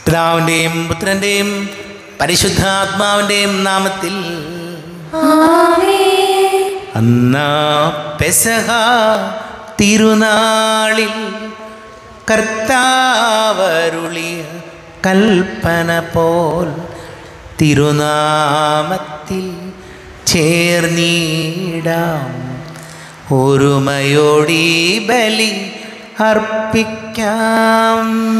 പിതാവിൻ്റെയും പുത്രൻ്റെയും പരിശുദ്ധാത്മാവിൻ്റെയും നാമത്തിൽ അന്നാ പെസഹ തിരുനാളിൽ കർത്താവരുളിയ കൽപ്പന പോൽ തിരുനാമത്തിൽ ചേർന്നീടാം ഒരുമയോടി ബലി അർപ്പിക്കാം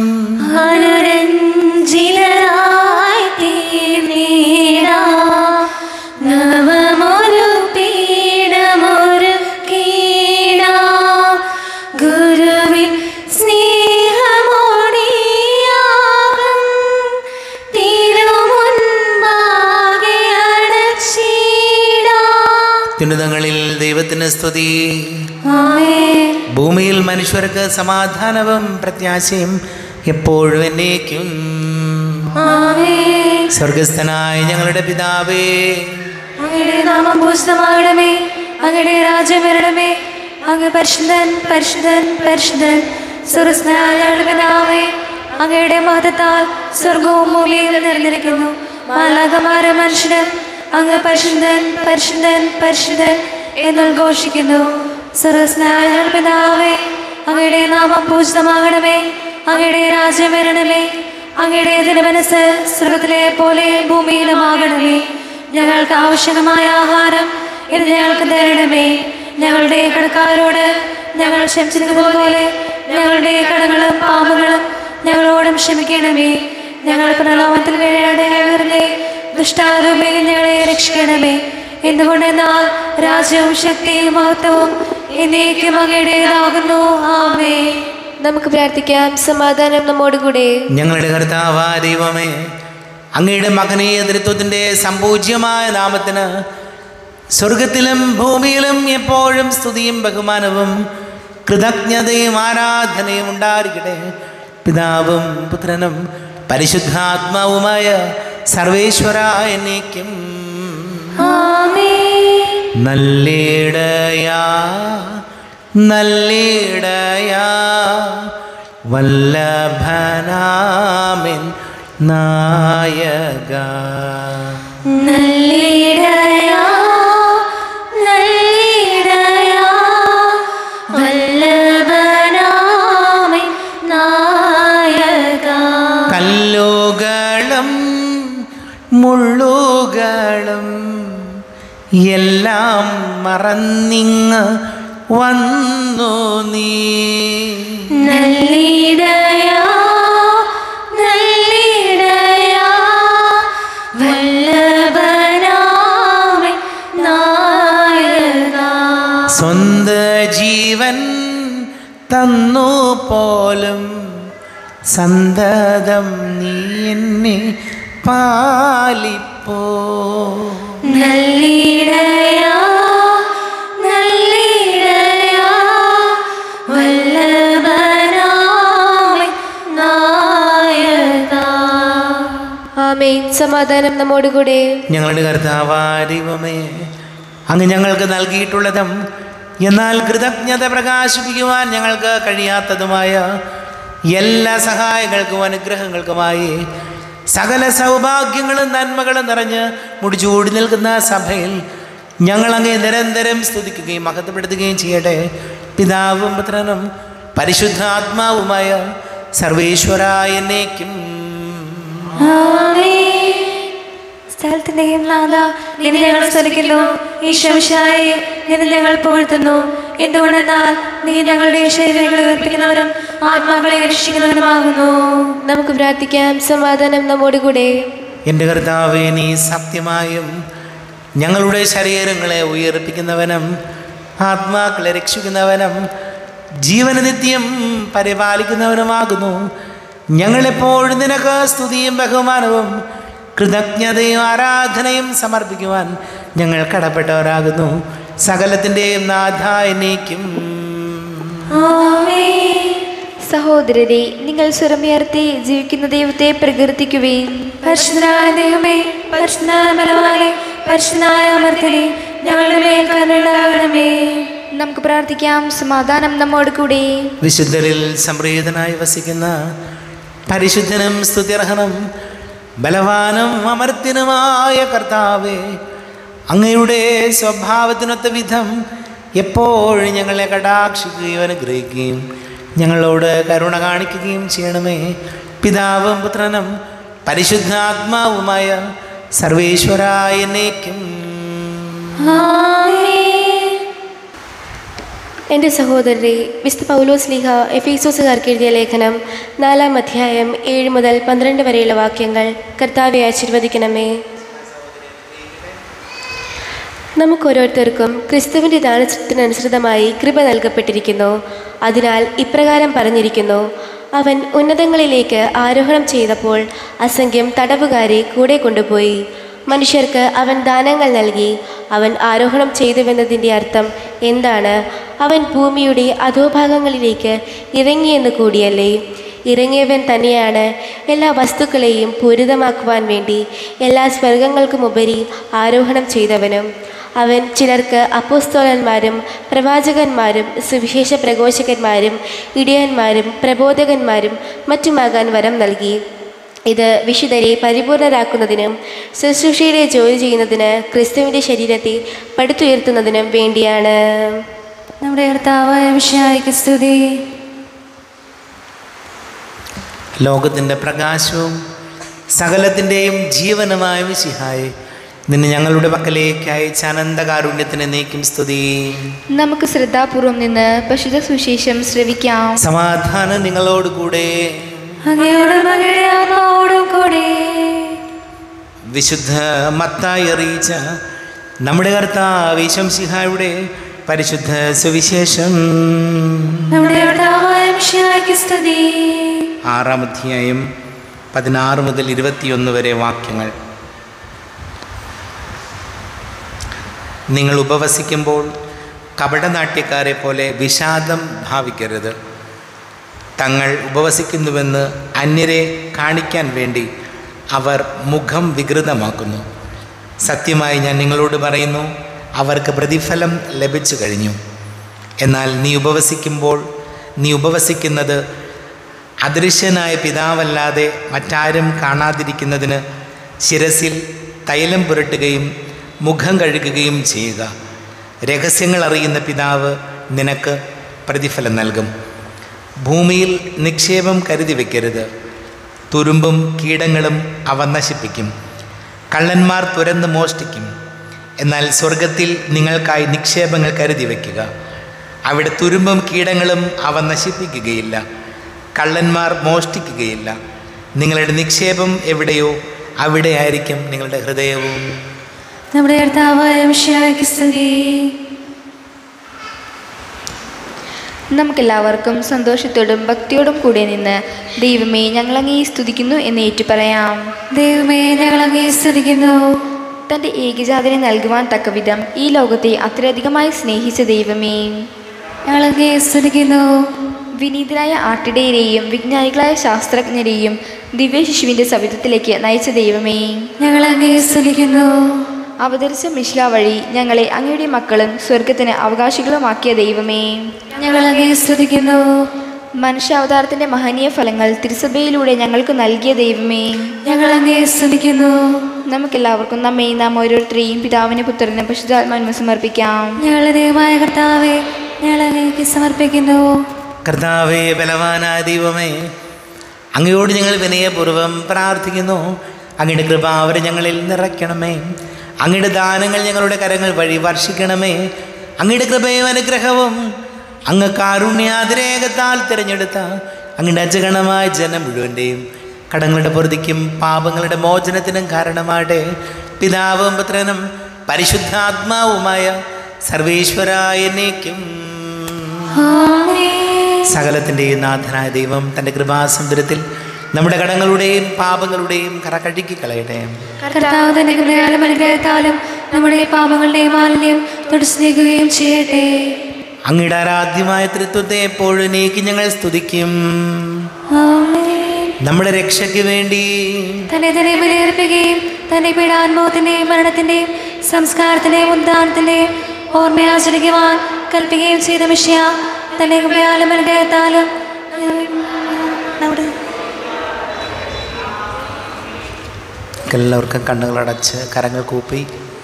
അനുരഞ്ജിതരായി തീർന്നീടാം. നവമൊരു പീഠമൊരുക്കീടാം. ഗുരുവിൻ സ്നേഹമോടിയാകും തിരുമുൻപാകെ അടച്ചിടാം. തിരുതങ്ങളിൽ ദൈവത്തിന് സ്തുതി ആമേൻ. ഭൂമിയിൽ മനുഷ്യർക്ക് സമാധാനവും പ്രത്യാശയും എപ്പോഴും എന്നേക്കും ആമേൻ. സ്വർഗസ്ഥനായ ഞങ്ങളുടെ പിതാവേ അങ്ങയുടെ നാമം പൂജിതമാകണമേ അങ്ങയുടെ രാജ്യം വരണമേ അങ്ങ് പരിശുദ്ധൻ പരിശുദ്ധൻ പരിശുദ്ധൻ സുരസ്നായ ഞങ്ങളുടെ പിതാവേ അങ്ങയുടെ മഹത്വത്താൽ സ്വർഗവും ഭൂമിയും നിറഞ്ഞിരിക്കുന്നു മാലാകമാര മനുഷ്യനും അങ്ങ് പരിശുദ്ധൻ പരിശുദ്ധൻ പരിശുദ്ധൻ എന്നുദ്ഘോഷിക്കുന്നു സുരസ്നായ ഞങ്ങളുടെ പിതാവേ അങ്ങയുടെ നാമം പൂജിതമാകണമേ അങ്ങയുടെ രാജ്യം വരണമേ അങ്ങയുടെ തിരുമനസ് സ്വർഗത്തിലെ പോലെ ഭൂമിയിലുമാകണമേ ഞങ്ങൾക്ക് ആവശ്യമായ ആഹാരം ഇത് ഞങ്ങൾക്ക് തരണമേ ഞങ്ങളുടെ കടക്കാരോട് ഞങ്ങൾ ക്ഷമിച്ചിരിക്കുന്നത് പോലെ ഞങ്ങളുടെ കടങ്ങളും പാപങ്ങളും ഞങ്ങളോടും ക്ഷമിക്കണമേ ഞങ്ങൾ പ്രലോഭത്തിൽ വീഴാതെ ദുഷ്ടാരൂപയിൽ ഞങ്ങളെ രക്ഷിക്കണമേ എന്തുകൊണ്ടെന്നാൽ രാജ്യവും ശക്തിയും മഹത്വവും എന്നേക്കും അങ്ങയുടേതാകുന്നു ആമേ നമുക്ക് പ്രാർത്ഥിക്കാം സമാധാനം നമ്മോടുകൂടെ ഞങ്ങളുടെ കർത്താവാ ദൈവമേ അങ്ങയുടെ മകനീയ തൃത്വത്തിൻ്റെ സമ്പൂജ്യമായ നാമത്തിന് സ്വർഗത്തിലും ഭൂമിയിലും എപ്പോഴും സ്തുതിയും ബഹുമാനവും കൃതജ്ഞതയും ആരാധനയും ഉണ്ടായിരിക്കട്ടെ പിതാവും പുത്രനും പരിശുദ്ധാത്മാവുമായ സർവേശ്വര എന്നേക്കും ആമേ നല്ലിടയാ നല്ലിടയാ വല്ലഭനാമിൻ നായക നല്ലിടയാ നല്ലിടയാ വല്ലഭനാമേ നായക കല്ലുകളും മുള്ളുകളും എല്ലാം മറന്നിങ് വന്നു നീ നല്ലിടയാ നല്ലിടയാ വല്ലഭനാമേ നായക സ്വന്ത ജീവൻ തന്നു പോലും സന്തതം നീ എന്നെ പാലിപ്പോ നല്ലിടയാ നല്ലിടയാ വല്ലഭനാമേ നായക ആമേൻ സമാധാനം നമ്മോടുകൂടെ ഞങ്ങളുടെ കർത്താവാരിവമേ അങ്ങ് ഞങ്ങൾക്ക് നൽകിയിട്ടുള്ളതും എന്നാൽ കൃതജ്ഞത പ്രകാശിപ്പിക്കുവാൻ ഞങ്ങൾക്ക് കഴിയാത്തതുമായ എല്ലാ സഹായങ്ങൾക്കും അനുഗ്രഹങ്ങൾക്കുമായി സകല സൗഭാഗ്യങ്ങളും നന്മകളും നിറഞ്ഞ് മുടിച്ചൂടി നിൽക്കുന്ന സഭയിൽ ഞങ്ങൾ അങ്ങേ നിരന്തരം സ്തുതിക്കുകയും മഹത്വപ്പെടുത്തുകയും ചെയ്യട്ടെ പിതാവും പുത്രനും പരിശുദ്ധാത്മാവുമായ സർവേശ്വരായ എന്നേക്കും സ്ഥലത്തിന്റെയും നാഥ നിന്നെ ഞങ്ങൾ സ്തുതിക്കുന്നു ഈശ്വശായി നിന്നെ ഞങ്ങൾ പുകഴ്ത്തുന്നു എന്തുകൊണ്ടെന്നാൽ നീ ഞങ്ങളുടെ ശരീരങ്ങളെ ഉയർപ്പിക്കുന്നവരും ആത്മാക്കളെ രക്ഷിക്കുന്നവരുമാകുന്നു നമുക്ക് പ്രാർത്ഥിക്കാം സമാധാനം നമ്മോടുകൂടെ എൻ്റെ കർത്താവെ നീ സത്യമായും ഞങ്ങളുടെ ശരീരങ്ങളെ ഉയർപ്പിക്കുന്നവനും ആത്മാക്കളെ രക്ഷിക്കുന്നവനും ജീവന നിത്യം പരിപാലിക്കുന്നവനുമാകുന്നു ഞങ്ങളെപ്പോഴും നിനക്ക് സ്തുതിയും ബഹുമാനവും കൃതജ്ഞതയും ആരാധനയും സമർപ്പിക്കുവാൻ ഞങ്ങൾ കടപ്പെട്ടവരാകുന്നു സകലത്തിൻ്റെയും നാഥ എന്നേക്കും സഹോദരരെ നിങ്ങൾ സ്വരമുയർത്തി ജീവിക്കുന്ന ദൈവത്തെ പ്രകീർത്തിക്കുവേൻ പരിശുദ്ധനായ ദൈവമേ പരിശുദ്ധനായ ബലവാനെ പരിശുദ്ധനായ അമർത്തനെ ഞങ്ങളുടെ മേൽ കരുണയാകണമേ നമുക്ക് പ്രാർത്ഥിക്കാം സമാധാനം നമ്മോട് കൂടെ വിശുദ്ധരിൽ സംപ്രീതനായി വസിക്കുന്ന പരിശുദ്ധനും സ്തുത്യർഹനും ബലവാനും അമർത്യനുമായ കർത്താവേ അങ്ങയുടെ സ്വഭാവത്തിനൊത്ത വിധം എപ്പോഴും ഞങ്ങളെ കടാക്ഷിക്കുകയും അനുഗ്രഹിക്കുകയും ഞങ്ങളോട് കരുണ കാണിക്കുകയും ചെയ്യണമേ പിതാവും പുത്രനും പരിശുദ്ധാത്മാവുമായ സർവേശ്വരായ എന്നേക്കും എൻ്റെ സഹോദരരെ വിശുദ്ധ പൗലോസ് ലീഹ എഫീസോസുകാർക്ക് എഴുതിയ ലേഖനം നാലാം അധ്യായം ഏഴ് മുതൽ പന്ത്രണ്ട് വരെയുള്ള വാക്യങ്ങൾ കർത്താവെ ആശീർവദിക്കണമേ നമുക്ക് ഓരോരുത്തർക്കും ക്രിസ്തുവിൻ്റെ ദാനത്തിനനുസൃതമായി കൃപ നൽകപ്പെട്ടിരിക്കുന്നു അതിനാൽ ഇപ്രകാരം പറഞ്ഞിരിക്കുന്നു അവൻ ഉന്നതങ്ങളിലേക്ക് ആരോഹണം ചെയ്തപ്പോൾ അസംഖ്യം തടവുകാരെ കൂടെ കൊണ്ടുപോയി മനുഷ്യർക്ക് അവൻ ദാനങ്ങൾ നൽകി അവൻ ആരോഹണം ചെയ്തുവെന്നതിൻ്റെ അർത്ഥം എന്താണ് അവൻ ഭൂമിയുടെ അധോഭാഗങ്ങളിലേക്ക് ഇറങ്ങിയെന്ന് കൂടിയല്ലേ ഇറങ്ങിയവൻ തന്നെയാണ് എല്ലാ വസ്തുക്കളെയും പൂരിതമാക്കുവാൻ വേണ്ടി എല്ലാ സ്വർഗങ്ങൾക്കുമുപരി ആരോഹണം ചെയ്തവനും അവൻ ചിലർക്ക് അപ്പോസ്തോലന്മാരും പ്രവാചകന്മാരും സുവിശേഷ പ്രഘോഷകന്മാരും ഇടയന്മാരും പ്രബോധകന്മാരും മറ്റുമാകാൻ വരം നൽകി ഇത് വിശുദ്ധരെ പരിപൂർണരാക്കുന്നതിനും ശുശ്രൂഷയുടെ ജോലി ചെയ്യുന്നതിന് ക്രിസ്തുവിൻ്റെ ശരീരത്തെ പടുത്തുയർത്തുന്നതിനും വേണ്ടിയാണ് നമ്മുടെ കർത്താവായ വിഷയായിക്ക് സ്തുതി ലോകത്തിൻ്റെ പ്രകാശവും സകലത്തിൻ്റെയും ജീവനുമായ വിശിഹായി നിന്നെ ഞങ്ങളുടെ പക്കലേക്ക് അയച്ച അനന്തകാരുണ്യത്തിന് നീക്കും സ്തുതി നമുക്ക് ശ്രദ്ധാപൂർവം നിന്ന് പശുത സുശേഷം ശ്രവിക്കാം സമാധാനം നിങ്ങളോടുകൂടെ അങ്ങയോടും അങ്ങയുടെ ആത്മാവോടും കൂടെ വിശുദ്ധ മത്തായി അറിയിച്ച നമ്മുടെ കർത്താവ് ശംസിഹായുടെ പരിശുദ്ധ സുവിശേഷം നമ്മുടെ കർത്താവായ വിഷയായിക്ക് സ്തുതി ആറാം അധ്യായം പതിനാറ് മുതൽ ഇരുപത്തിയൊന്ന് വരെ വാക്യങ്ങൾ നിങ്ങൾ ഉപവസിക്കുമ്പോൾ കപടനാട്യക്കാരെ പോലെ വിഷാദം ഭാവിക്കരുത് തങ്ങൾ ഉപവസിക്കുന്നുവെന്ന് അന്യരെ കാണിക്കാൻ വേണ്ടി അവർ മുഖം വികൃതമാക്കുന്നു സത്യമായി ഞാൻ നിങ്ങളോട് പറയുന്നു അവർക്ക് പ്രതിഫലം ലഭിച്ചു കഴിഞ്ഞു എന്നാൽ നീ ഉപവസിക്കുമ്പോൾ നീ ഉപവസിക്കുന്നത് അദൃശ്യനായ പിതാവല്ലാതെ മറ്റാരും കാണാതിരിക്കുന്നതിന് ശിരസിൽ തൈലം പുരട്ടുകയും മുഖം കഴുകുകയും ചെയ്യുക രഹസ്യങ്ങൾ അറിയുന്ന പിതാവ് നിനക്ക് പ്രതിഫലം നൽകും ഭൂമിയിൽ നിക്ഷേപം കരുതി വയ്ക്കരുത് തുരുമ്പും കീടങ്ങളും അവ നശിപ്പിക്കും കള്ളന്മാർ തുരന്ന് മോഷ്ടിക്കും എന്നാൽ സ്വർഗത്തിൽ നിങ്ങൾക്കായി നിക്ഷേപങ്ങൾ കരുതി വയ്ക്കുക അവിടെ തുരുമ്പും കീടങ്ങളും അവ നശിപ്പിക്കുകയില്ല കള്ളന്മാർ മോഷ്ടിക്കുകയില്ല നിങ്ങളുടെ നിക്ഷേപം എവിടെയോ അവിടെയായിരിക്കും നിങ്ങളുടെ ഹൃദയവും നമ്മുടെ കർത്താവായ വിഷയായിക്ക് സ്തുതി നമുക്കെല്ലാവർക്കും സന്തോഷത്തോടും ഭക്തിയോടും കൂടെ നിന്ന് ദൈവമേ ഞങ്ങളങ്ങേ സ്തുതിക്കുന്നു എന്ന് ഏറ്റുപറയാം ദൈവമേ ഞങ്ങൾ അങ്ങേ സ്തുതിക്കുന്നു തൻ്റെ ഏകജാതനെ നൽകുവാൻ തക്കവിധം ഈ ലോകത്തെ അത്രയധികമായി സ്നേഹിച്ച ദൈവമേ ഞങ്ങൾ അങ്ങേ സ്തുതിക്കുന്നു വിനീതരായ ആട്ടിടയരെയും വിജ്ഞാനികളായ ശാസ്ത്രജ്ഞരെയും ദിവ്യശിശുവിൻ്റെ സവിധത്തിലേക്ക് നയിച്ച ദൈവമേ ഞങ്ങൾ അങ്ങേ സ്തുതിക്കുന്നു അവതരിച്ച മിശ്ല വഴി ഞങ്ങളെ അങ്ങയുടെ മക്കളും സ്വർഗത്തിന് അവകാശികളുമാക്കിയ ദൈവമേ ഞങ്ങൾ അങ്ങേ സ്തുതിക്കുന്നു മനുഷ്യാവതാരത്തിൻ്റെ മഹനീയ ഫലങ്ങൾ തിരുസഭയിലൂടെ ഞങ്ങൾക്ക് നൽകിയ ദൈവമേ ഞങ്ങൾ അങ്ങേ സ്തുതിക്കുന്നു നമുക്കെല്ലാവർക്കും നമ്മെ നാം ഓരോരുത്തരെയും പിതാവിന് പുത്രന് പശുതാത്മാവിന് സമർപ്പിക്കാം ഞങ്ങളുടെ ദൈവമായ കർത്താവെ ഞങ്ങൾ അങ്ങേക്ക് സമർപ്പിക്കുന്നു കർത്താവേ ബലവാനായ ദൈവമേ അങ്ങയോട് ഞങ്ങൾ വിനയപൂർവ്വം പ്രാർത്ഥിക്കുന്നു അങ്ങയുടെ കൃപ അവരെ ഞങ്ങളിൽ നിറയ്ക്കണമേ അങ്ങയുടെ ദാനങ്ങൾ ഞങ്ങളുടെ കരങ്ങൾ വഴി വർഷിക്കണമേ അങ്ങയുടെ കൃപയും അനുഗ്രഹവും അങ്ങ് കാരുണ്യാതിരേകത്താൽ തിരഞ്ഞെടുത്ത അങ്ങയുടെ അജഗണമായ ജനം മുഴുവൻ്റെയും കടങ്ങളുടെ പൊറുതിക്കും പാപങ്ങളുടെ മോചനത്തിനും കാരണമാട്ടെ പിതാവും പുത്രനും പരിശുദ്ധാത്മാവുമായ സർവേശ്വരായ എന്നേക്കും സകലത്തിൻ്റെയും നാഥനായ ദൈവം തൻ്റെ കൃപാസമുദ്രത്തിൽ നമ്മുടെ കടങ്ങളുടെയും പാപങ്ങളുടെയും കറ കഴുകി കളയട്ടെ കർത്താവ് തന്നെ കൃപയാലും അനുഗ്രഹത്താലും നമ്മുടെ പാപങ്ങളുടെയും മാലിന്യം തുടച്ചു നീക്കുകയും ചെയ്യട്ടെ അങ്ങയുടെ ആരാധ്യമായ തൃത്വത്തെ എപ്പോഴും നീക്കി ഞങ്ങൾ സ്തുതിക്കും ആമേൻ. നമ്മുടെ രക്ഷയ്ക്ക് വേണ്ടി തന്നെ തന്നെ ബലിയർപ്പിക്കുകയും തന്റെ പീഡാനുഭവത്തിന്റെയും മരണത്തിന്റെയും സംസ്കാരത്തിന്റെയും ഉദ്ധാനത്തിന്റെയും ഓർമ്മയാചരിക്കുവാൻ കൽപ്പിക്കുകയും ചെയ്ത വിഷയ തന്റെ കൃപയാലും അനുഗ്രഹത്താലും നമ്മുടെ നമുക്കെല്ലാവർക്കും കണ്ണുകളടച്ച് കരങ്ങൾ കൂപ്പി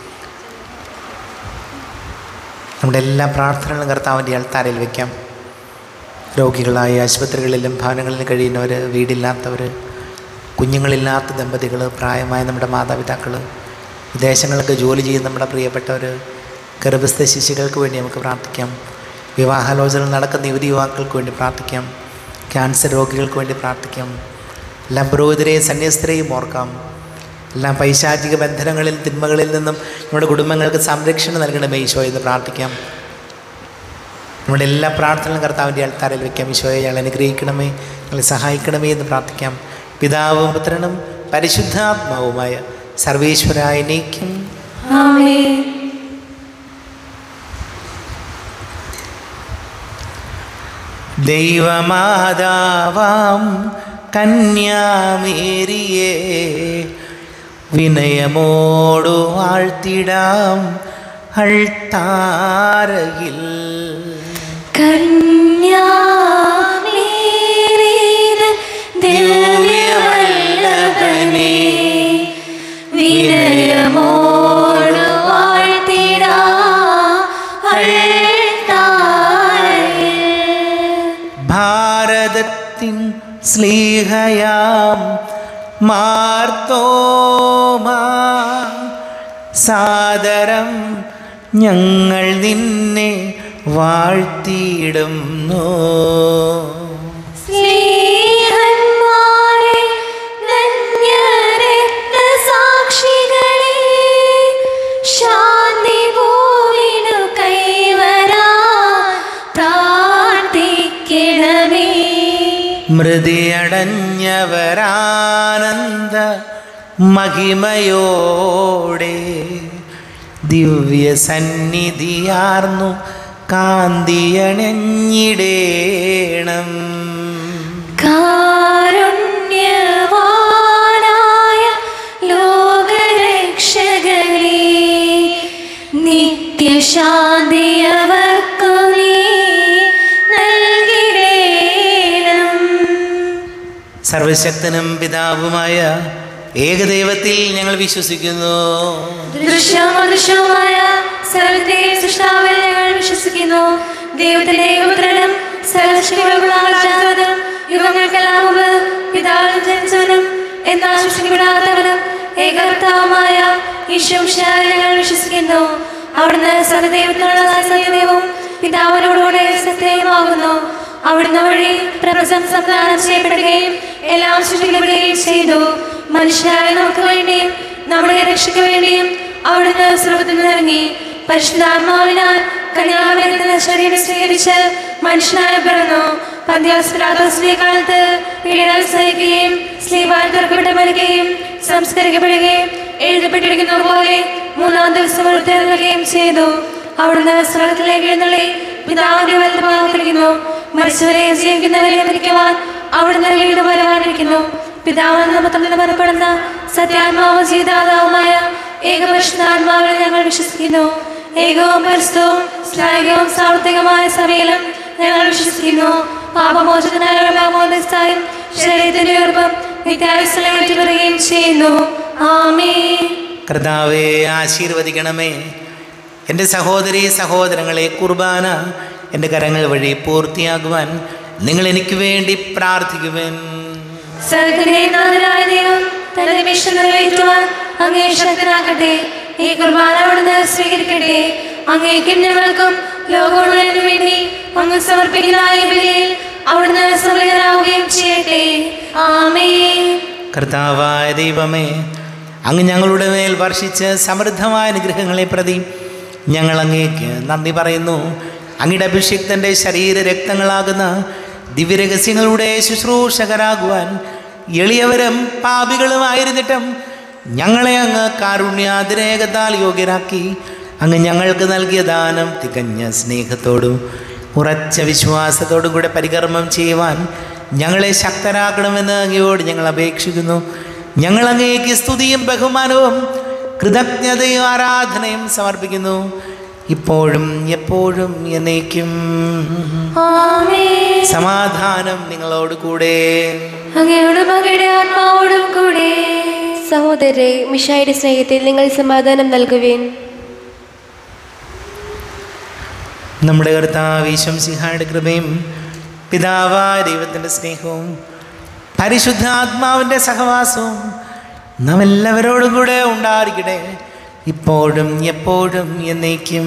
നമ്മുടെ എല്ലാ പ്രാർത്ഥനകളും കർത്താവിൻ്റെ അൾത്താരയിൽ വയ്ക്കാം രോഗികളായ ആശുപത്രികളിലും ഭവനങ്ങളിലും കഴിയുന്നവർ വീടില്ലാത്തവർ കുഞ്ഞുങ്ങളില്ലാത്ത ദമ്പതികൾ പ്രായമായ നമ്മുടെ മാതാപിതാക്കൾ വിദേശങ്ങളിലൊക്കെ ജോലി ചെയ്യുന്ന നമ്മുടെ പ്രിയപ്പെട്ടവർ ഗർഭസ്ഥ ശിശുക്കൾക്ക് വേണ്ടി നമുക്ക് പ്രാർത്ഥിക്കാം വിവാഹാലോചന നടക്കുന്ന യുവതി യുവാക്കൾക്ക് വേണ്ടി പ്രാർത്ഥിക്കാം ക്യാൻസർ രോഗികൾക്ക് വേണ്ടി പ്രാർത്ഥിക്കാം എല്ലാ പുരോഹിതരെയും സന്യസ്തരെയും ഓർക്കാം എല്ലാ പൈശാചിക ബന്ധനങ്ങളിൽ തിന്മകളിൽ നിന്നും നമ്മുടെ കുടുംബങ്ങൾക്ക് സംരക്ഷണം നൽകണമേ ഈശോ എന്ന് പ്രാർത്ഥിക്കാം നമ്മുടെ എല്ലാ പ്രാർത്ഥനകളും കർത്താവിൻ്റെ അൾത്താരയിൽ വയ്ക്കാം ഈശോയെ ഞങ്ങൾ അനുഗ്രഹിക്കണമേ ഞങ്ങളെ സഹായിക്കണമേ എന്ന് പ്രാർത്ഥിക്കാം പിതാവും പുത്രനും പരിശുദ്ധാത്മാവുമായ സർവേശ്വരായ നീക്കും ആമേൻ ദൈവമാതാവാം കന്യാമേരിയെ വിനയമോടു വാഴ്ത്തിടാം അൾത്താരയിൽ കന്യാമേരീരൻ ദിവ്യവല്ലഭനേ, വിനയമോടു വാഴ്ത്തിടാ അൾത്താരയിൽ. ഭാരതത്തിൻ സ്ലീഹയാം മാർത്തോമാ സാദരം ഞങ്ങൾ നിന്നെ വാഴ്ത്തിയിടുന്നു സ്നേഹന്മാരെ, ധന്യരക്തസാക്ഷികളെ, ശാന്തി ഭൂവിനു കൈവരാൻ പ്രാർത്ഥിക്കണമേ മൃതിയടഞ്ഞവരാനന്ദ മഹിമയോടെ ദിവ്യ സന്നിധിയാർന്നു കാന്തിയണഞ്ഞിടേണം കാരുണ്യവാനായ ലോകരക്ഷകനേ നിത്യശാന്തി അവർക്കു നീ നൽകിടേണം സർവശക്തനും പിതാവുമായ ഏകദൈവത്തിൽ ഞങ്ങൾ വിശ്വസിക്കുന്നു ദൃശ്യവും അദൃശ്യവുമായ സർവ്വത്തെയും സൃഷ്ടാവിൽ ഞങ്ങൾ വിശ്വസിക്കുന്നു ദൈവത്തിന്റെ പുത്രനും സർവശക്തികളുള്ള ജാതവനും യുഗങ്ങൾക്കെല്ലാം മുമ്പ് പിതാവിൽ ജനിച്ചവനും എന്നാൽ സൃഷ്ടിക്കപ്പെടാത്തവനും ഏകർത്താവുമായ ഈശ്വരായ ഞങ്ങൾ വിശ്വസിക്കുന്നു അവിടുന്ന് സത്യദൈവത്തിനുള്ള സത്യദൈവവും പിതാവിനോടുകൂടെ സത്യമാകുന്നു അവിടുന്ന് വഴി പ്രപഞ്ചം സംവിധാനം ചെയ്യപ്പെടുകയും എല്ലാം സൃഷ്ടിക്കപ്പെടുകയും ചെയ്തു മനുഷ്യരായ നമുക്ക് വേണ്ടിയും നമ്മുടെ രക്ഷയ്ക്ക് വേണ്ടിയും അവിടുന്ന് സ്രോതത്തിൽ നിറങ്ങി പരിശുദ്ധാത്മാവിനാൽ കന്യാമരത്തിന് ശരീരം സ്വീകരിച്ച് മനുഷ്യനായി പിറന്നു പന്ത്യാസ്ത്രാദോസിന്റെ കാലത്ത് പീഡനം സഹിക്കുകയും സ്ലീവാൽ തുറക്കപ്പെട്ട് മരിക്കുകയും സംസ്കരിക്കപ്പെടുകയും എഴുതപ്പെട്ടിരിക്കുന്ന പോലെ മൂന്നാം ദിവസം ഉയർത്തെഴുന്നേൽക്കുകയും ചെയ്തു അവിടുന്ന് സ്വർഗത്തിലേക്ക് എഴുന്നള്ളി പിതാവിന്റെ വലത് ഭാഗത്തിരിക്കുന്നു മരിച്ചവരെയും ജീവിക്കുന്നവരെയും മരിക്കുവാൻ അവിടുന്ന് വീണ്ടും വരാനിരിക്കുന്നു പിതാവിൽ നിന്ന് തമ്മിൽ ബലപ്പെടുന്ന സത്യാത്മാവും ജീതാതാവുമായ ഏകപരിശുദ്ധാത്മാവിൽ ഞങ്ങൾ വിശ്വസിക്കുന്നു ഏകവും പരിസ്ഥവും ശ്ലാഘവും സാർവത്രികമായ സഭയിലും ഞങ്ങൾ വിശ്വസിക്കുന്നു പാപമോചകനായ പാമോദസ്ഥായും ശരീരത്തിന്റെ ഉറപ്പും നിത്യായുസലമായിട്ട് പറയുകയും ചെയ്യുന്നു ആമേ കർത്താവെ ആശീർവദിക്കണമേ എൻ്റെ സഹോദരി സഹോദരങ്ങളെ കുർബാന എൻ്റെ കരങ്ങൾ വഴി പൂർത്തിയാകുവാൻ നിങ്ങൾ എനിക്ക് വേണ്ടി പ്രാർത്ഥിക്കുവാൻ സർഗത്തിലെ നാഥനായ ദൈവം തന്റെ മിഷൻ നിറവേറ്റുവാൻ അങ്ങേ ശക്തനാക്കട്ടെ ഈ കുർബാന അവിടുന്ന് സ്വീകരിക്കട്ടെ അങ്ങേക്കും ഞങ്ങൾക്കും ലോകമുഴുവനും വേണ്ടി അങ്ങ് സമർപ്പിക്കുന്ന ഈ ബലിയിൽ അവിടുന്ന് സമൃദ്ധനാവുകയും ചെയ്യട്ടെ ആമേ കർത്താവായ ദൈവമേ അങ്ങ് ഞങ്ങളുടെ മേൽ വർഷിച്ച സമൃദ്ധമായ അനുഗ്രഹങ്ങളെ പ്രതി ഞങ്ങൾ അങ്ങേക്ക് നന്ദി പറയുന്നു അങ്ങയുടെ അഭിഷിക്തൻ്റെ ശരീര രക്തങ്ങളാകുന്ന ദിവ്യരഹസ്യങ്ങളുടെ ശുശ്രൂഷകരാകുവാൻ എളിയവരും പാപികളുമായിരുന്നിട്ടും ഞങ്ങളെ അങ്ങ് കാരുണ്യാതിരേകത്താൽ യോഗ്യരാക്കി അങ്ങ് ഞങ്ങൾക്ക് നൽകിയ ദാനം തികഞ്ഞ സ്നേഹത്തോടും ഉറച്ച വിശ്വാസത്തോടും കൂടെ പരികർമ്മം ചെയ്യുവാൻ ഞങ്ങളെ ശക്തരാക്കണമെന്ന് അങ്ങയോട് ഞങ്ങൾ അപേക്ഷിക്കുന്നു ഞങ്ങൾ അങ്ങേക്ക് സ്തുതിയും ബഹുമാനവും കൃതജ്ഞതയും ആരാധനയും സമർപ്പിക്കുന്നു ഇപ്പോഴും എപ്പോഴും എന്നേക്കും ആമേ സമാധാനം നിങ്ങളോട് കൂടെ അങ്ങയോടും അങ്ങയുടെ ആത്മാവോടും കൂടെ സഹോദരരെ മിഷായുടെ സ്നേഹത്തിൽ നിങ്ങൾ സമാധാനം നൽകുവേൻ നമ്മുടെ കർത്താവ് ഈശംസിഹായുടെ കൃപയും പിതാവായ ദൈവത്തിൻ്റെ സ്നേഹവും പരിശുദ്ധാത്മാവിൻ്റെ സഹവാസവും നാം എല്ലാവരോടും കൂടെ ഉണ്ടായിരിക്കട്ടെ ഇപ്പോഴും എപ്പോഴും എന്നേക്കും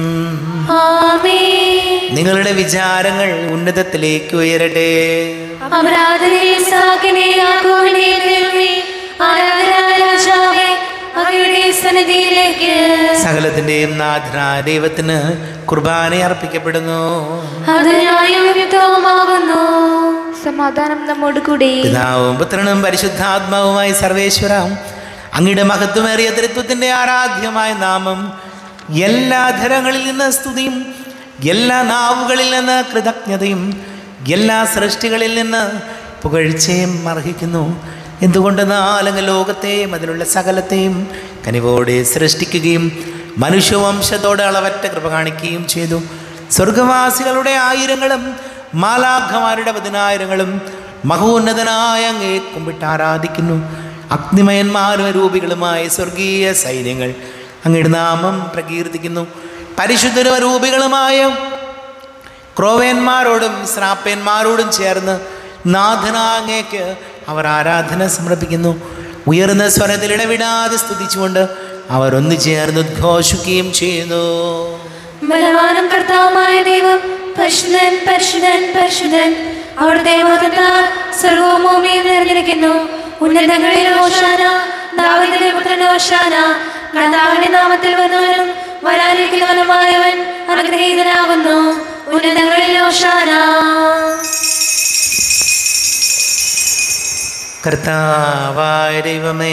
ആമേൻ നിങ്ങളുടെ വിചാരങ്ങൾ ഉന്നതത്തിലേക്ക് ഉയരട്ടെ അപരാധനയിൽ സാകിനെ ആഗോളനെ ദൈവമേ ആരാധനായ രാജാവേ അങ്ങയുടെ സന്നിധിയിലേക്ക് സകലത്തിൻ്റെയും നാഥനായ ദൈവത്തിന് കുർബാന അർപ്പിക്കപ്പെടുന്നു അത് ന്യായയുക്തവുമാകുന്നു സമാധാനം നമ്മോട് കൂടെ പിതാവും പുത്രനും പരിശുദ്ധാത്മാവുമായി സർവേശ്വരം അങ്ങയുടെ മഹത്വമേറിയ തൃത്വത്തിൻ്റെ ആരാധ്യമായ നാമം എല്ലാ ധരങ്ങളിൽ നിന്ന് സ്തുതിയും എല്ലാ നാവുകളിൽ നിന്ന് കൃതജ്ഞതയും എല്ലാ സൃഷ്ടികളിൽ നിന്ന് പുകഴ്ചയും അർഹിക്കുന്നു എന്തുകൊണ്ട് നാലങ്ങ് ലോകത്തെയും അതിലുള്ള സകലത്തെയും കനിവോടെ സൃഷ്ടിക്കുകയും മനുഷ്യവംശത്തോട് അളവറ്റ കൃപ കാണിക്കുകയും ചെയ്തു സ്വർഗവാസികളുടെ ആയിരങ്ങളും മാലാഖമാരുടെ പതിനായിരങ്ങളും മഹോന്നതനായ അങ്ങേ കുമ്പിട്ട് ആരാധിക്കുന്നു അഗ്നിമയന്മാരും രൂപികളുമായ സ്വർഗീയ സൈന്യങ്ങൾ അങ്ങയുടെ നാമം പ്രകീർത്തിക്കുന്നു പരിശുദ്ധരും രൂപികളുമായ ക്രോവേന്മാരോടും ശ്രാപ്പന്മാരോടും ചേർന്ന് നാഥനാങ്ങേക്ക് അവർ ആരാധന സമർപ്പിക്കുന്നു ഉയർന്ന സ്വരത്തിൽ ഇടവിടാതെ സ്തുതിച്ചുകൊണ്ട് അവർ ഒന്നു ചേർന്ന് ഉദ്ഘോഷിക്കുകയും ചെയ്യുന്നു ബലവാനും കർത്താവുമായ ദൈവം പരിശുദ്ധൻ പരിശുദ്ധൻ പരിശുദ്ധൻ അവിടുത്തെ മതത്താൽ സർവവും ഭൂമിയും നിറഞ്ഞിരിക്കുന്നു ഉന്നതങ്ങളിൽ ഓശാന ദാവിദിന്റെ പുത്രൻ ഓശാന കർത്താവിന്റെ നാമത്തിൽ വന്നവനും വരാനിരിക്കുന്നവനുമായവൻ അനുഗ്രഹീതനാകുന്നു ഉന്നതങ്ങളിൽ ഓശാന കർത്താവായ ദൈവമേ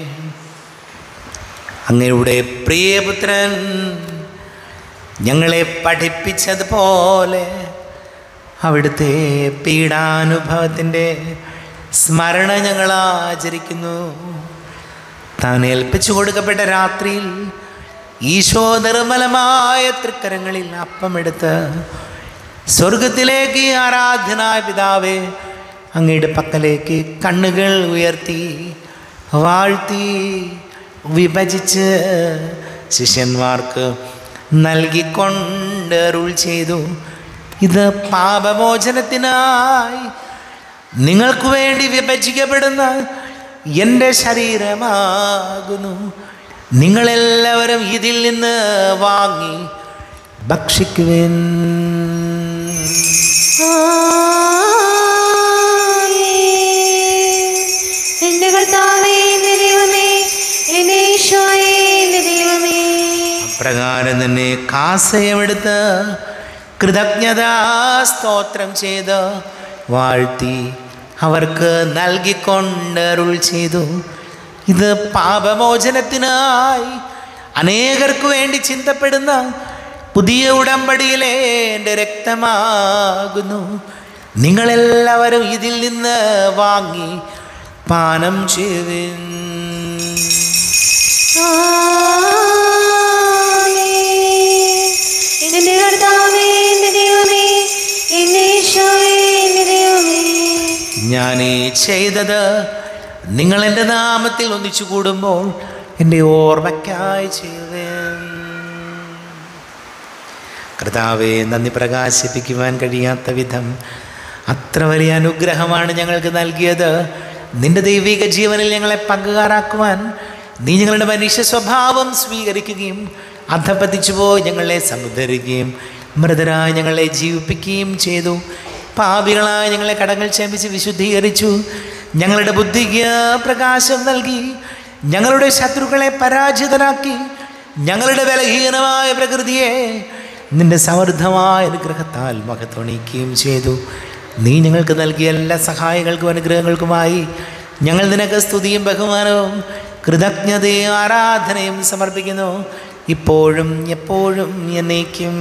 അങ്ങയുടെ പ്രിയപുത്രൻ ഞങ്ങളെ പഠിപ്പിച്ചതുപോലെ അവിടുത്തെ പീഡാനുഭവത്തിൻ്റെ സ്മരണ ഞങ്ങൾ ആചരിക്കുന്നു താൻ ഏൽപ്പിച്ചു കൊടുക്കപ്പെട്ട രാത്രിയിൽ ഈശോ നിർമ്മലമായ തൃക്കരങ്ങളിൽ അപ്പമെടുത്ത് സ്വർഗത്തിലേക്ക് ആരാധനായ പിതാവേ അങ്ങയുടെ പക്കലേക്ക് കണ്ണുകൾ ഉയർത്തി വാഴ്ത്തി വിഭജിച്ച് ശിഷ്യന്മാർക്ക് നൽകിക്കൊണ്ട് അരുൾ ചെയ്തു ഇത് പാപമോചനത്തിനായി നിങ്ങൾക്ക് വേണ്ടി വിഭജിക്കപ്പെടുന്ന എൻ്റെ ശരീരമാകുന്നു നിങ്ങളെല്ലാവരും ഇതിൽ നിന്ന് വാങ്ങി ഭക്ഷിക്കുവേൻ എന്റെ കർത്താവേ എന്റെ ദൈവമേ എന്റെ ഈശോയേ എന്റെ ദൈവമേ അപ്രകാരം തന്നെ കാസയമെടുത്ത് കൃതജ്ഞതാ സ്തോത്രം ചെയ്ത് വാഴ്ത്തി അവർക്ക് നൽകിക്കൊണ്ട് അരുൾ ചെയ്തു ഇത് പാപമോചനത്തിനായി അനേകർക്ക് വേണ്ടി ചിന്തപ്പെടുന്ന പുതിയ ഉടമ്പടിയിലെ എൻ്റെ രക്തമാകുന്നു നിങ്ങളെല്ലാവരും ഇതിൽ നിന്ന് വാങ്ങി പാനം ചെയ്യുവിൻ എന്റെ കർത്താവേ എന്റെ ദൈവമേ എന്റെ ഈശോയേ എന്റെ ദൈവമേ ഞാൻ ഈ ചെയ്തത് നിങ്ങൾ എൻ്റെ നാമത്തിൽ ഒന്നിച്ചു കൂടുമ്പോൾ എൻ്റെ ഓർമ്മയ്ക്കായി ചെയ്യുവേൻ കർത്താവെ നന്ദി പ്രകാശിപ്പിക്കുവാൻ കഴിയാത്ത വിധം അത്ര വലിയ അനുഗ്രഹമാണ് ഞങ്ങൾക്ക് നൽകിയത് നിന്റെ ദൈവിക ജീവനിൽ ഞങ്ങളെ പങ്കുകാരാക്കുവാൻ നീ ഞങ്ങളുടെ മനുഷ്യ സ്വഭാവം സ്വീകരിക്കുകയും അധപതിച്ചു പോയി ഞങ്ങളെ സമുദ്ധരിക്കുകയും മൃതരായി ഞങ്ങളെ ജീവിപ്പിക്കുകയും ചെയ്തു പാപികളായി ഞങ്ങളെ കടങ്ങൾ ക്ഷമിച്ച് വിശുദ്ധീകരിച്ചു ഞങ്ങളുടെ ബുദ്ധിക്ക് പ്രകാശം നൽകി ഞങ്ങളുടെ ശത്രുക്കളെ പരാജിതരാക്കി ഞങ്ങളുടെ ബലഹീനമായ പ്രകൃതിയെ നിന്റെ സമൃദ്ധമായ അനുഗ്രഹത്താൽ മഹത്വണിക്കുകയും ചെയ്തു നീ ഞങ്ങൾക്ക് നൽകിയ എല്ലാ സഹായങ്ങൾക്കും അനുഗ്രഹങ്ങൾക്കുമായി ഞങ്ങൾ നിനക്ക് സ്തുതിയും ബഹുമാനവും കൃതജ്ഞതയും ആരാധനയും സമർപ്പിക്കുന്നു ഇപ്പോഴും എപ്പോഴും എന്നേക്കും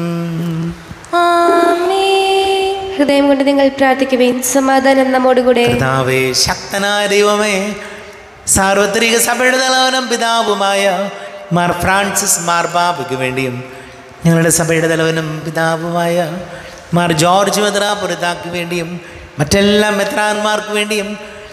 ഹൃദയം കൊണ്ട് നിങ്ങൾ പ്രാർത്ഥിക്കുവേൻ സമാധാനം നമ്മോടുകൂടെ കർത്താവേ ശക്തനായ ദൈവമേ സാർവത്രിക സഭയുടെ തലവനും പിതാവുമായ മാർ ഫ്രാൻസിസ് മാർ ബാബയ്ക്ക് വേണ്ടിയും ഞങ്ങളുടെ സഭയുടെ തലവനും പിതാവുമായ മാർ ജോർജ് മെത്രാപുരത്താക്ക് വേണ്ടിയും മറ്റെല്ലാ മെത്രാന്മാർക്ക് വേണ്ടിയും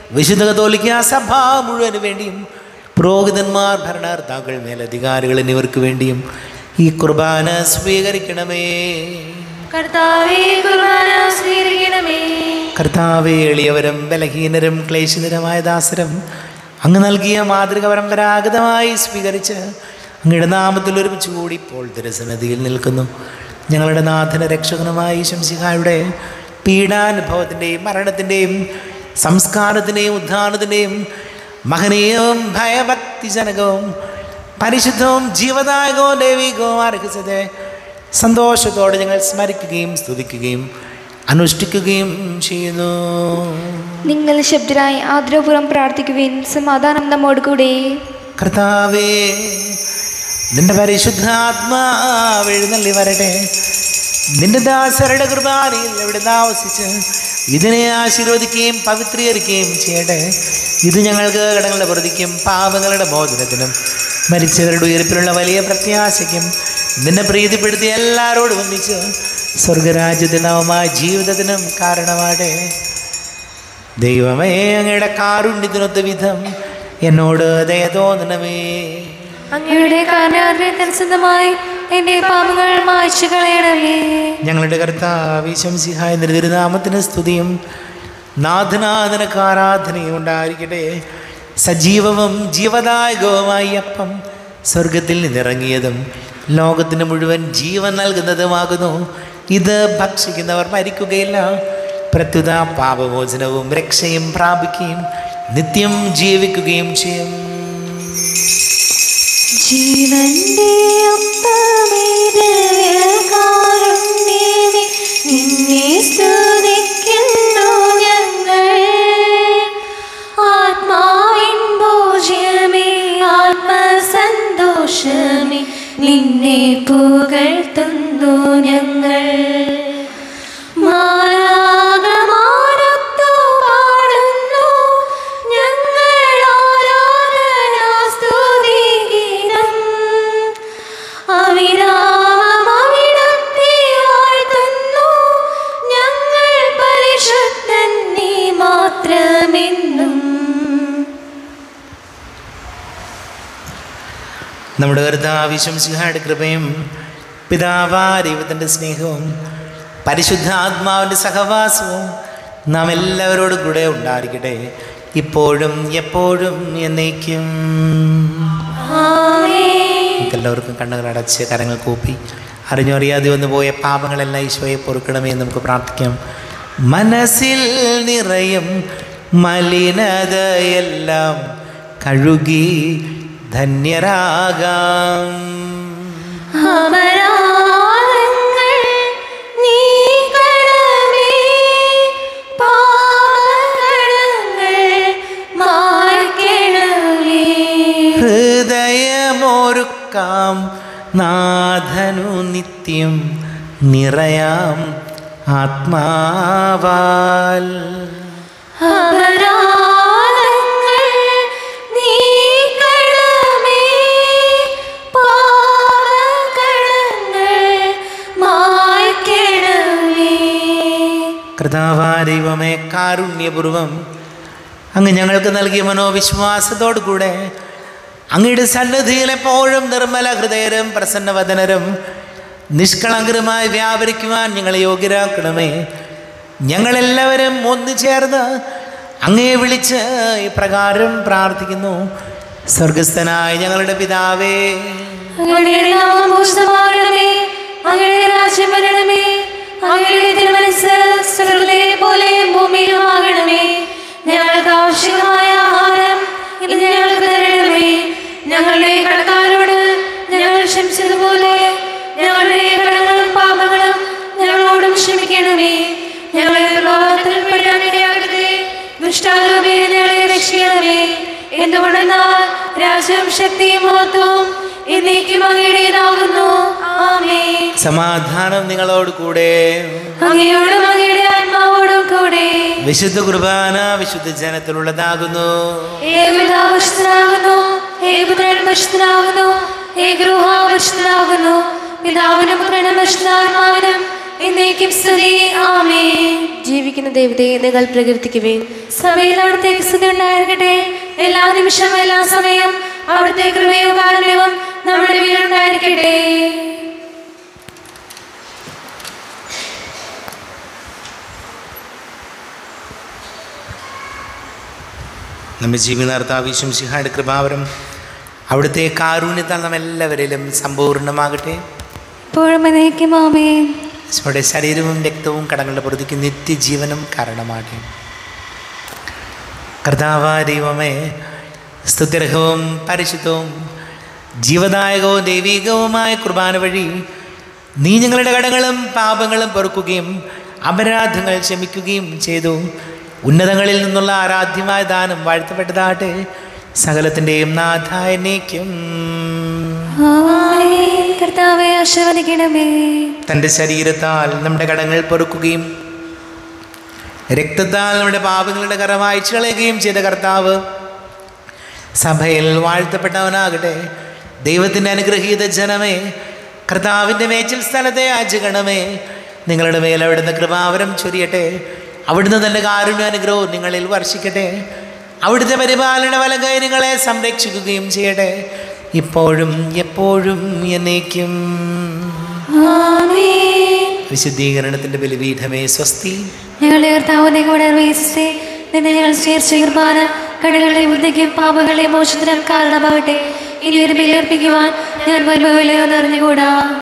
വിശുദ്ധ കത്തോലിക്ക സഭ മുഴുവന് വേണ്ടിയും പുരോഹിതന്മാർ ഭരണകർത്താക്കൾ മേലധികാരികൾ എന്നിവർക്ക് വേണ്ടിയും ഈ കുർബാന സ്വീകരിക്കണമേ കർത്താവേ കുർബാന സ്വീകരിക്കണമേ കർത്താവെ എളിയവരും ബലഹീനരും ക്ലേശിതരമായ ദാസരും അങ്ങ് നൽകിയ മാതൃക പരമ്പരാഗതമായി സ്വീകരിച്ച് അങ്ങയുടെ നാമത്തിൽ ഒരുമിച്ച് കൂടി ഇപ്പോൾ തിരസന്നതിയിൽ നിൽക്കുന്നു ഞങ്ങളുടെ നാഥന രക്ഷകനുമായി ശംസിഹായുടെ പീഡാനുഭവത്തിൻ്റെയും മരണത്തിൻ്റെയും സംസ്കാരത്തിൻ്റെയും ഉദ്ധാനത്തിൻ്റെയും മഹനീയവും ഭയഭക്തിജനകവും പരിശുദ്ധവും ജീവദായകവും ദൈവികവും അർഹിച്ചത് സന്തോഷത്തോടെ ഞങ്ങൾ സ്മരിക്കുകയും സ്തുതിക്കുകയും അനുഷ്ഠിക്കുകയും ചെയ്യുന്നു നിങ്ങൾ ശബ്ദരായി ആദരപൂർവ്വം പ്രാർത്ഥിക്കുവിൻ സമാധാനം നമ്മോട് കൂടെ കർത്താവേ നിന്റെ പരിശുദ്ധാത്മാവ് എഴുന്നള്ളി വരട്ടെ നിന്റെ ദാസരുടെ കുർബാനയിൽ എവിടെ താമസിച്ച് ഇതിനെ ആശീർവദിക്കുകയും പവിത്രീകരിക്കുകയും ചെയ്യട്ടെ ഇത് ഞങ്ങൾക്ക് കടങ്ങളുടെ പ്രതിക്കും പാപങ്ങളുടെ മോചനത്തിനും മരിച്ചവരുടെ ഉയർപ്പിലുള്ള വലിയ പ്രത്യാശയ്ക്കും നിന്നെ പ്രീതിപ്പെടുത്തി എല്ലാവരോടും ഒന്നിച്ച് സ്വർഗരാജ്യത്തിൽ നവമായ ജീവിതത്തിനും കാരണമാട്ടെ ദൈവമേ അങ്ങയുടെ കാരുണ്യത്തിനൊത്ത വിധം എന്നോട് ദയ തോന്നണമേ അങ്ങയുടെ കാരണാഗ്രഹത്തിനനുസൃതമായി എന്റെ പാപങ്ങൾ മായ്ച്ചു കളയണമേ ഞങ്ങളുടെ കർത്താവ് ശംസിഹായ തിരുനാമത്തിന് സ്തുതിയും നാഥനാഥനക്ക് ആരാധനയും ഉണ്ടായിരിക്കട്ടെ സജീവവും ജീവദായകവുമായി അപ്പം സ്വർഗത്തിൽ നിന്നിറങ്ങിയതും ലോകത്തിന് മുഴുവൻ ജീവൻ നൽകുന്നതുമാകുന്നു ഇത് ഭക്ഷിക്കുന്നവർ മരിക്കുകയില്ല പ്രത്യുത പാപമോചനവും രക്ഷയും പ്രാപിക്കുകയും നിത്യം ജീവിക്കുകയും ചെയ്യും ജീവന്റെ ഒപ്പമേത് കാരുണ്യമേ നിന്നെ സ്തുതിക്കുന്നു ഞങ്ങൾ ആത്മാവിൻ ഭോജ്യമേ ആത്മസന്തോഷമേ നിന്നെ പുകഴ്ത്തുന്നു ഞങ്ങൾ മാലാകമാനത്തു പാടുന്നു ഞങ്ങൾ ആരാധനാസ്തുതിഗീതം. അവിരാമം അവിടത്തെ വാഴ്ത്തുന്നു ഞങ്ങൾ പരിശുദ്ധൻ നീ മാത്രമെന്നും നമ്മുടെ കർത്താവിശംസിഹായുടെ കൃപയും പിതാവാ ദൈവത്തിൻ്റെ സ്നേഹവും പരിശുദ്ധാത്മാവിൻ്റെ സഹവാസവും നാം എല്ലാവരോടും കൂടെ ഉണ്ടായിരിക്കട്ടെ ഇപ്പോഴും എപ്പോഴും എന്നേക്കും നമുക്ക് എല്ലാവർക്കും കണ്ണുകൾ അടച്ച് കരങ്ങൾ കൂപ്പി അറിഞ്ഞോ അറിയാതെ വന്നു പോയ പാപങ്ങളെല്ലാം ഈശോയെ പൊറുക്കണമേ എന്ന് നമുക്ക് പ്രാർത്ഥിക്കാം മനസ്സിൽ നിറയും മലിനതയെല്ലാം കഴുകി ധന്യരാകാം അപരാധങ്ങൾ നീക്കണമേ, പാപകടങ്ങൾ മായ്ക്കണമേ. ഹൃദയമൊരുക്കാം നാഥനു നിത്യം നിറയാം ആത്മാവാൽ അപരാധങ്ങൾ നീക്കണമേ, പാപകടങ്ങൾ മായ്ക്കണമേ. കർത്താവാ ദൈവമേ കാരുണ്യപൂർവം അങ്ങ് ഞങ്ങൾക്ക് നൽകിയ മനോവിശ്വാസത്തോടു കൂടെ അങ്ങയുടെ സന്നിധിയിൽ എപ്പോഴും നിർമ്മല ഹൃദയരും പ്രസന്നവദനരും നിഷ്കളങ്കരുമായി വ്യാപരിക്കുവാൻ ഞങ്ങളെ യോഗ്യരാക്കണമേ ഞങ്ങളെല്ലാവരും ഒന്നു ചേർന്ന് അങ്ങയെ വിളിച്ച് ഇപ്രകാരം പ്രാർത്ഥിക്കുന്നു സ്വർഗസ്ഥനായ ഞങ്ങളുടെ പിതാവേ അങ്ങയുടെ നാമം പൂജിതമാകണമേ അങ്ങയുടെ രാജ്യം വരണമേ അങ്ങയുടെ തിരുമനസ് സ്വർഗ്ഗത്തിലെ പോലെ ഭൂമിയിലുമാകണമേ ഞങ്ങൾക്ക് ആവശ്യമായ ആഹാരം ഇന്ന് ഞങ്ങൾക്ക് തരണമേ ഞങ്ങളുടെ കടക്കാരോട് ഞങ്ങൾ ക്ഷമിച്ചതുപോലെ ഞങ്ങളുടെ കടങ്ങളും പാപങ്ങളും ഞങ്ങളോടും ക്ഷമിക്കണമേ ഞങ്ങളെ പ്രലോഭനത്തിൽ പെടാനിടയാകരുതേ ദുഷ്ടാരൂപേ ഞങ്ങളെ രക്ഷിക്കണമേ എന്തുകൊണ്ടെന്നാൽ രാജ്യവും ശക്തിയും മഹത്വവും എന്നേക്കും അങ്ങയുടേതാകുന്നു ആമേ സമാധാനം നിങ്ങളോട് കൂടെ അങ്ങയോടും അങ്ങയുടെ ആത്മാവോടും കൂടെ വിശുദ്ധ കുർബാന വിശുദ്ധ ജനത്തിലുള്ളതാകുന്നു ഏകപിതാവശനാകുന്നു ഏകപുത്രൻ വശനാകുന്നു ഏകരൂഹാവശനാകുന്നു പിതാവിനും പുത്രനും വശനാത്മാവിനും എന്നേക്കും സ്തുതി ആമേൻ ജീവിക്കുന്ന ദൈവത്തെ നിങ്ങൾ പ്രകീർത്തിക്കുവേൻ സഭയിൽ അവിടുത്തെ സ്തുതി ഉണ്ടായിരിക്കട്ടെ എല്ലാ നിമിഷവും എല്ലാ സമയം അവിടുത്തെ കൃപയും കാരുണ്യവും നമ്മുടെ വീടുണ്ടായിരിക്കട്ടെ നമ്മെ ജീവിതാർത്ഥാവശ്യം സിഹായുടെ കൃപാവരം അവിടുത്തെ കാരുണ്യത്താൽ നാം എല്ലാവരിലും സമ്പൂർണ്ണമാകട്ടെ ഇപ്പോഴും എന്നേക്കും ആമേൻ നമ്മുടെ ശരീരവും രക്തവും കടങ്ങളുടെ പ്രതിക്ക് നിത്യജീവനും കാരണമാകട്ടെ കർത്താവ ദൈവമേ സ്തുത്യർഹവും പരിശുദ്ധവും ജീവദായകവും ദൈവികവുമായ കുർബാന വഴി നീ ഞങ്ങളുടെ കടങ്ങളും പാപങ്ങളും പൊറുക്കുകയും അപരാധങ്ങൾ ക്ഷമിക്കുകയും ചെയ്തു ഉന്നതങ്ങളിൽ നിന്നുള്ള ആരാധ്യമായ ദാനം വാഴ്ത്തപ്പെട്ടതാകട്ടെ സകലത്തിൻ്റെയും നാഥായനേക്കും ആമേൻ കർത്താവെ ആശീർവദിക്കണമേ തൻ്റെ ശരീരത്താൽ നമ്മുടെ കടങ്ങൾ പൊറുക്കുകയും രക്തത്താൽ നമ്മുടെ പാപങ്ങളുടെ കറ മായ്ച്ചു കളയുകയും ചെയ്ത കർത്താവ് സഭയിൽ വാഴ്ത്തപ്പെട്ടവനാകട്ടെ ദൈവത്തിൻ്റെ അനുഗ്രഹീത ജനമേ കർത്താവിൻ്റെ മേച്ചിൽ സ്ഥലത്തെ യാചകണമേ നിങ്ങളുടെ മേൽ അവിടുന്ന് കൃപാവരം ചൊരിയട്ടെ അവിടുന്ന് തൻ്റെ കാരുണ്യ അനുഗ്രഹവും നിങ്ങളിൽ വർഷിക്കട്ടെ അവിടുത്തെ പരിപാലന വലകൈ നിങ്ങളെ സംരക്ഷിക്കുകയും ചെയ്യട്ടെ ഇപ്പോഴും എപ്പോഴും എന്നേക്കും ആമേൻ വിശുദ്ധീകരണത്തിൻ്റെ ബലിപീഠമേ സ്വസ്തി ഞങ്ങളുടെ കർത്താവിനെ കൂടെ വീഴ്ച നിന്നെ ഞങ്ങൾ ചേർച്ച കുർബാന കടകളുടെ ബുദ്ധിക്കും പാപങ്ങളെ മോചനത്തിനും കാരണമാകട്ടെ ഇനി ഒരു ബലിയർപ്പിക്കുവാൻ ഞാൻ വരുമ്പോഴോ എന്നറിഞ്ഞുകൂടാ